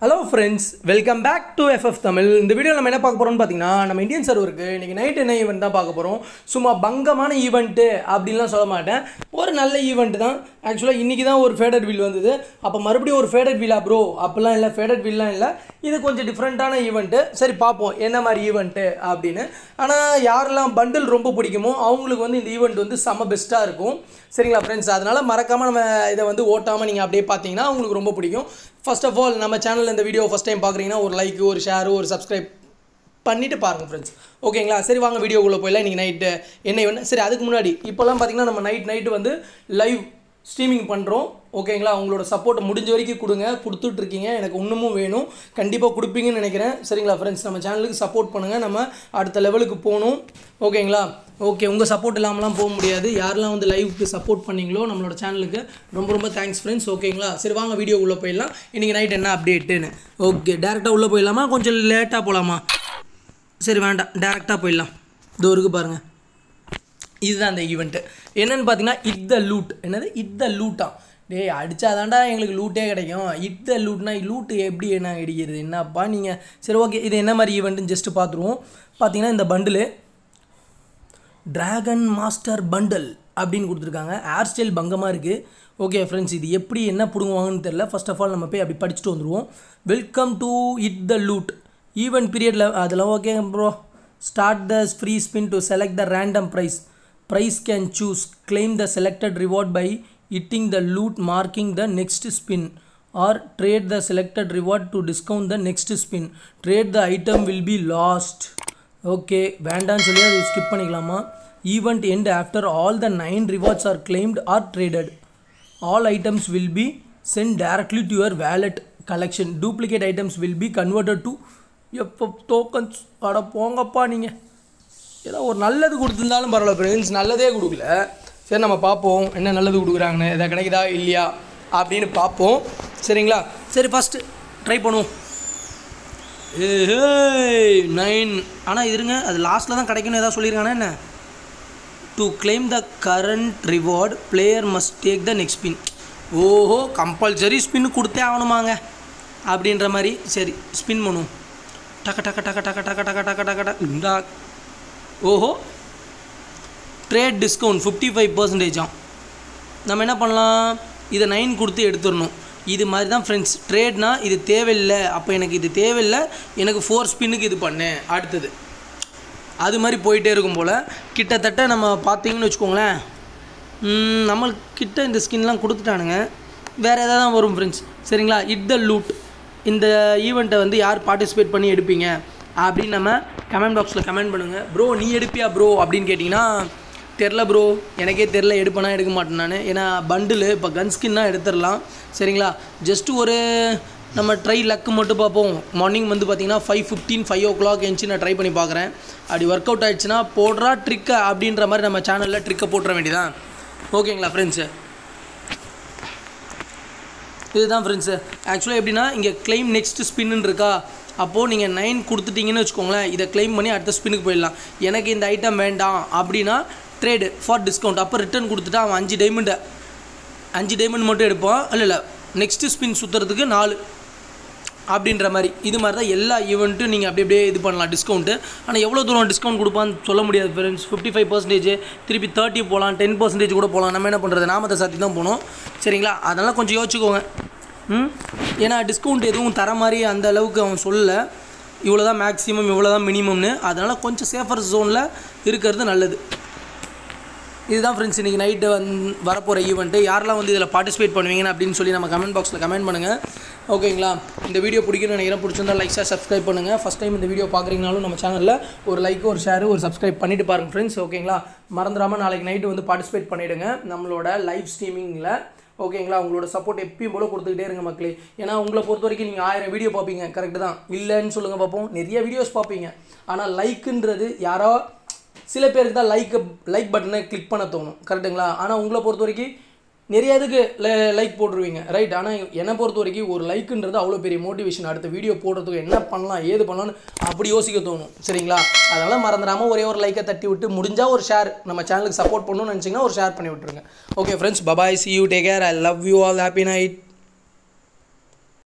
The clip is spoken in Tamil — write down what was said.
hello friends welcome back to FF Tamil இந்த வீடியோ நம்ம என்ன பார்க்க போகிறோம்னு பார்த்தீங்கன்னா நம்ம இந்தியன் சர்வருக்கு இன்றைக்கி நைட் என்ன ஈவெண்ட் தான் பார்க்க போகிறோம் சும்மா பங்கமான ஈவெண்ட்டு அப்படின்லாம் சொல்ல மாட்டேன் ஒரு நல்ல ஈவெண்ட் தான் ஆக்சுவலாக இன்றைக்கி தான் ஒரு ஃபேடட் வீல் வந்தது அப்போ மறுபடியும் ஒரு ஃபேடட் வீலா ப்ரோ அப்படிலாம் இல்லை ஃபேடட் வீல்லாம் இல்லை இது கொஞ்சம் டிஃப்ரெண்ட்டான ஈவெண்ட்டு சரி பார்ப்போம் என்ன மாதிரி ஈவெண்ட்டு அப்படின்னு ஆனால் யாரெல்லாம் பண்டில் ரொம்ப பிடிக்குமோ அவங்களுக்கு வந்து இந்த ஈவெண்ட் வந்து செம்ம பெஸ்ட்டாக இருக்கும் சரிங்களா ஃப்ரெண்ட்ஸ் அதனால் மறக்காமல் நம்ம இதை வந்து ஓட்டாமல் நீங்கள் அப்படியே பார்த்தீங்கன்னா உங்களுக்கு ரொம்ப பிடிக்கும் ஃபர்ஸ்ட் ஆஃப் ஆல் நம்ம சேனலில் இந்த வீடியோ ஃபஸ்ட் டைம் பார்க்குறீங்கன்னா ஒரு லைக் ஒரு ஷேர் ஒரு சப்ஸ்கிரைப் பண்ணிவிட்டு பாருங்கள் ஃப்ரெண்ட்ஸ் ஓகேங்களா சரி வாங்க வீடியோக்குள்ளே போயிடலாம் இன்றைக்கி நைட்டு என்ன வேணும் சரி அதுக்கு முன்னாடி இப்போல்லாம் பார்த்தீங்கன்னா நம்ம நைட் நைட்டு வந்து லைவ் ஸ்ட்ரீமிங் பண்ணுறோம் ஓகேங்களா உங்களோட சப்போர்ட்டை முடிஞ்ச வரைக்கும் கொடுங்க கொடுத்துட்ருக்கீங்க எனக்கு இன்னமும் வேணும் கண்டிப்பாக கொடுப்பீங்கன்னு நினைக்கிறேன் சரிங்களா ஃப்ரெண்ட்ஸ் நம்ம சேனலுக்கு சப்போர்ட் பண்ணுங்கள் நம்ம அடுத்த லெவலுக்கு போகணும் ஓகேங்களா ஓகே உங்கள் சப்போர்ட் இல்லாமலாம் போக முடியாது யாரெல்லாம் வந்து லைவுக்கு சப்போர்ட் பண்ணீங்களோ நம்மளோட சேனலுக்கு ரொம்ப ரொம்ப தேங்க்ஸ் ஃப்ரெண்ட்ஸ் ஓகேங்களா சரி வாங்க வீடியோ உள்ளே போயிடலாம் இன்றைக்கி நைட் என்ன அப்டேட்டுன்னு ஓகே டேரெக்டாக உள்ளே போயிடலாமா கொஞ்சம் லேட்டாக போகலாமா சரி வேண்டாம் டேரெக்டாக போயிடலாம் இதோ இருக்கு பாருங்கள் இதுதான் அந்த ஈவெண்ட்டு என்னென்னு பார்த்தீங்கன்னா இட் த லூட் என்னது இட் த லூட்டா டேய் அடித்தாதாண்டா எங்களுக்கு லூட்டே கிடைக்கும் இட் த லூட்னா லூட்டு எப்படி என்ன அடிக்கிறது என்னப்பா நீங்கள் சரி ஓகே இது என்ன மாதிரி ஈவெண்ட்டுன்னு ஜஸ்ட்டு பார்த்துருவோம் பார்த்தீங்கன்னா இந்த பண்டிலு ட்ராகன் மாஸ்டர் பண்டல் அப்படின்னு கொடுத்துருக்காங்க ஹேர் ஸ்டைல் பங்கமாக இருக்குது ஓகே ஃப்ரெண்ட்ஸ் இது எப்படி என்ன பிடுங்குவாங்கன்னு தெரில ஃபர்ஸ்ட் ஆஃப் ஆல் நம்ம போய் அப்படி படிச்சுட்டு வந்துடுவோம் welcome to it the loot event பீரியடில் அதெல்லாம் okay bro start the free spin to select the random prize prize can choose claim the selected reward by hitting the loot marking the next spin or trade the selected reward to discount the next spin trade the item will be lost okay வேண்டான்னு சொல்லி அதை ஸ்கிப் பண்ணிக்கலாமா event end after all the nine rewards are claimed are traded all items will be sent directly to your wallet collection duplicate items will be converted to எப்போ டோக்கன்ஸ் அட போங்கப்பா நீங்கள் ஏதோ ஒரு நல்லது கொடுத்துருந்தாலும் பரவாயில்ல ஃப்ரெண்ட்ஸ் நல்லதே கொடுக்கல சரி நம்ம பார்ப்போம் என்ன நல்லது கொடுக்குறாங்கன்னு எதாவது கிடைக்குதா இல்லையா அப்படின்னு பார்ப்போம் சரிங்களா சரி ஃபஸ்ட்டு ட்ரை பண்ணுவோம் ஏய் நைன் ஆனால் இருங்க அது லாஸ்ட்டில் தான் கிடைக்கும்னு ஏதாவது சொல்லியிருக்கானே என்ன to claim the current reward player must take the next spin ஓஹோ கம்பல்சரி ஸ்பின் கொடுத்தே ஆகணுமாங்க அப்படின்ற மாதிரி சரி ஸ்பின் பண்ணுவோம் டக்க டக்க டக்க டக்க டக்க டக்க டக்க டக்க டக்க இந்தா ஓஹோ ட்ரேட் டிஸ்கவுண்ட் ஃபிஃப்டி ஃபைவ் பர்சன்டேஜாம் நம்ம என்ன பண்ணலாம் இதை நைன் கொடுத்து எடுத்துடணும் இது மாதிரி தான் ஃப்ரெண்ட்ஸ் ட்ரேட்னா இது தேவையில்லை அப்போ எனக்கு இது தேவையில்லை எனக்கு ஃபோர் ஸ்பின்னுக்கு இது பண்ணு அடுத்தது அது மாதிரி போயிட்டே இருக்கும் போல் கிட்டத்தட்ட நம்ம பார்த்தீங்கன்னு வச்சுக்கோங்களேன் ம், நம்மள்கிட்ட இந்த ஸ்கின்லாம் கொடுத்துட்டானுங்க வேறு எதாவது தான் வரும் ஃப்ரெண்ட்ஸ் சரிங்களா இட் த லூட் இந்த ஈவெண்ட்டை வந்து யார் பார்ட்டிசிபேட் பண்ணி எடுப்பீங்க அப்படின்னு நம்ம கமெண்ட் பாக்ஸில் கமெண்ட் பண்ணுங்கள் ப்ரோ நீ எடுப்பியா ப்ரோ அப்படின்னு கேட்டிங்கன்னா தெரில ப்ரோ எனக்கே தெரில எடுப்பேனா எடுக்க மாட்டேன் நான் ஏன்னா பண்டிலு இப்போ கன் ஸ்கின்னா எடுத்துடலாம் சரிங்களா ஜஸ்ட்டு ஒரு நம்ம ட்ரை லக்கு மட்டும் பார்ப்போம் மார்னிங் வந்து பார்த்தீங்கன்னா five fifteen five o'clock எழுந்துச்சு நான் ட்ரை பண்ணி பார்க்குறேன் அப்படி ஒர்க் அவுட் ஆயிடுச்சுன்னா போடுறா ட்ரிக்கை அப்படின்ற மாதிரி நம்ம சேனலில் ட்ரிக்கை போட்டுற வேண்டியதான் ஓகேங்களா ஃப்ரெண்ட்ஸு இதுதான் ஃப்ரெண்ட்ஸு ஆக்சுவலாக எப்படின்னா இங்கே claim நெக்ஸ்ட் ஸ்பின்னு இருக்கா அப்போது நீங்கள் நைன் கொடுத்துட்டீங்கன்னு வச்சுக்கோங்களேன் இதை claim பண்ணி அடுத்த ஸ்பின்னுக்கு போயிடலாம் எனக்கு இந்த ஐட்டம் வேண்டாம் அப்படின்னா ட்ரேடு ஃபார் டிஸ்கவுண்ட் அப்போ ரிட்டர்ன் கொடுத்துட்டு அவன் அஞ்சு டைமண்டை அஞ்சு டைமண்ட் மட்டும் எடுப்பான் இல்லை இல்லை நெக்ஸ்ட்டு ஸ்பின் சுற்றுறதுக்கு நாலு அப்படின்ற மாதிரி இது மாதிரி தான் எல்லா ஈவெண்ட்டும் நீங்கள் அப்படி அப்படியே இது பண்ணலாம் டிஸ்கவுண்ட்டு ஆனால் எவ்வளோ தூரம் டிஸ்கவுண்ட் கொடுப்பான்னு சொல்ல முடியாது ஃப்ரெண்ட்ஸ் ஃபிஃப்டி ஃபைவ் பர்சன்டேஜ் திருப்பி தேர்ட்டி போகலாம் டென் பர்சன்டேஜ் கூட போகலாம் நம்ம என்ன பண்ணுறது நாமத்தை சாத்தி தான் போகணும் சரிங்களா அதெல்லாம் கொஞ்சம் யோசிச்சுக்கோங்க ம் ஏன்னா டிஸ்கவுண்ட் எதுவும் தர மாதிரி அந்த அளவுக்கு அவன் சொல்லலை இவ்வளோ தான் மேக்ஸிமம் இவ்வளோ தான் மினிமம்னு அதனால் கொஞ்சம் சேஃபர் ஜோனில் இருக்கிறது நல்லது இதுதான் ஃப்ரெண்ட்ஸ் இன்றைக்கி நைட்டு வந்து வரப்போகிற ஈவெண்ட்டு யாரெல்லாம் வந்து இதில் பார்ட்டிசிபேட் பண்ணுவீங்கன்னு அப்படின்னு சொல்லி நம்ம கமெண்ட் பாக்ஸில் கமெண்ட் பண்ணுங்கள் ஓகேங்களா இந்த வீடியோ பிடிக்கும்னு நினைக்கிறேன் பிடிச்சிருந்தா லைக் ஷேர் சப்ஸ்கிரைப் பண்ணுங்கள் ஃபஸ்ட் டைம் இந்த வீடியோ பார்க்குறீங்கனாலும் நம்ம சேனலில் ஒரு லைக் ஒரு ஷேர் ஒரு சப்ஸ்கிரைப் பண்ணிட்டு பாருங்கள் ஃப்ரெண்ட்ஸ் ஓகேங்களா மறந்துடாமல் நாளைக்கு நைட்டு வந்து பார்ட்டிசிபேட் பண்ணிவிடுங்க நம்மளோட லைவ் ஸ்ட்ரீமிங்கில் ஓகேங்களா உங்களோட சப்போர்ட் எப்பயும் போல கொடுத்துக்கிட்டே இருங்க மக்களே ஏன்னா உங்களை பொறுத்த வரைக்கும் நீங்கள் ஆயிரம் வீடியோ பார்ப்பீங்க கரெக்டு தான் இல்லைன்னு சொல்லுங்கள் பார்ப்போம் நிறைய வீடியோஸ் பார்ப்பீங்க ஆனால் லைக்குன்றது யாரோ சில பேருக்கு தான் லைக் லைக் பட்டனை கிளிக் பண்ண தோணும் கரெக்டுங்களா ஆனால் உங்களை பொறுத்த வரைக்கும் நிறைய இதுக்கு லைக் போட்டுருவீங்க ரைட் ஆனால் என்னை பொறுத்த வரைக்கும் ஒரு லைக்குன்றது அவ்வளோ பெரிய மோட்டிவேஷன் அடுத்த வீடியோ போடுறதுக்கு என்ன பண்ணலாம் ஏது பண்ணலாம்னு அப்படி யோசிக்க தோணும் சரிங்களா அதனால் மறந்துடாமல் ஒரே ஒரு லைக்கை தட்டி விட்டு முடிஞ்சால் ஒரு ஷேர் நம்ம சேனலுக்கு சப்போர்ட் பண்ணணும்னு நினச்சிங்கன்னா ஒரு ஷேர் பண்ணி விட்டுருங்க okay friends bye bye see you take care I love you all happy night